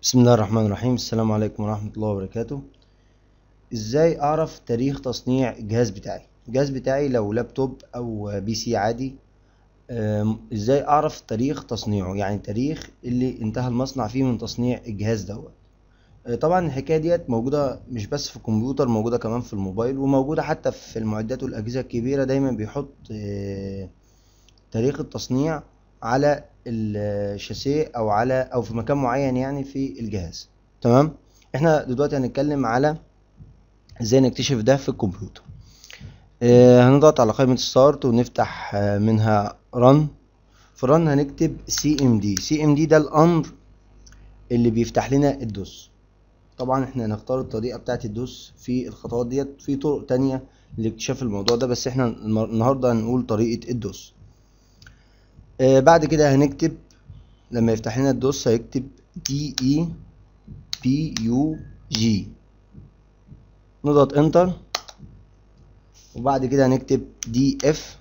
بسم الله الرحمن الرحيم السلام عليكم ورحمة الله وبركاته ازاي اعرف تاريخ تصنيع الجهاز بتاعي الجهاز بتاعي لو لابتوب او بي سي عادي أم، ازاي اعرف تاريخ تصنيعه يعني تاريخ اللي انتهى المصنع فيه من تصنيع الجهاز دوت أه، طبعا الحكاية ديت موجودة مش بس في الكمبيوتر موجودة كمان في الموبايل وموجودة حتى في المعدات والأجهزة الكبيرة دايما بيحط أه، تاريخ التصنيع على الشاسيه او على او في مكان معين يعني في الجهاز تمام احنا دلوقتي هنتكلم على ازاي نكتشف ده في الكمبيوتر آه هنضغط على قائمة ستارت ونفتح آه منها رن في رن هنكتب سي ام دي سي ام دي ده الامر اللي بيفتح لنا الدوس طبعا احنا هنختار الطريقة بتاعة الدوس في الخطوات ديت في طرق تانية لاكتشاف الموضوع ده بس احنا النهار- النهاردة هنقول طريقة الدوس آه بعد كده هنكتب لما يفتح لنا الدوس هيكتب دي اي بي يو جي نضغط انتر وبعد كده هنكتب دي اف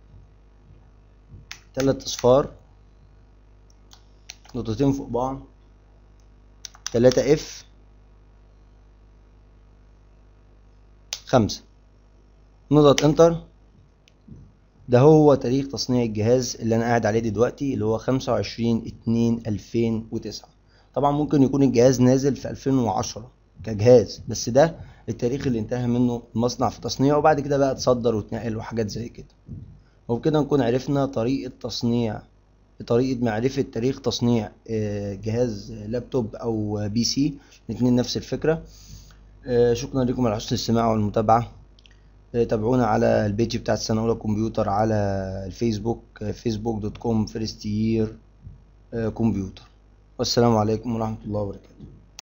تلات اصفار نقطتين فوق بعض تلاتة اف خمسة نضغط انتر ده هو تاريخ تصنيع الجهاز اللي انا قاعد عليه دلوقتي اللي هو خمسة وعشرين اتنين الفين وتسعة طبعا ممكن يكون الجهاز نازل في الفين وعشرة كجهاز بس ده التاريخ اللي انتهى منه المصنع في تصنيعه وبعد كده بقى اتصدر واتنقل وحاجات زي كده وبكده نكون عرفنا طريقة تصنيع طريقة معرفة تاريخ تصنيع آه، جهاز لابتوب أو بي سي الاتنين نفس الفكرة آه، شكرا لكم على حسن الاستماع والمتابعة آه، تابعونا على البيج بتاعت سنة أولى كمبيوتر على الفيسبوك فيسبوك دوت كوم فيرست يير كمبيوتر والسلام عليكم ورحمة الله وبركاته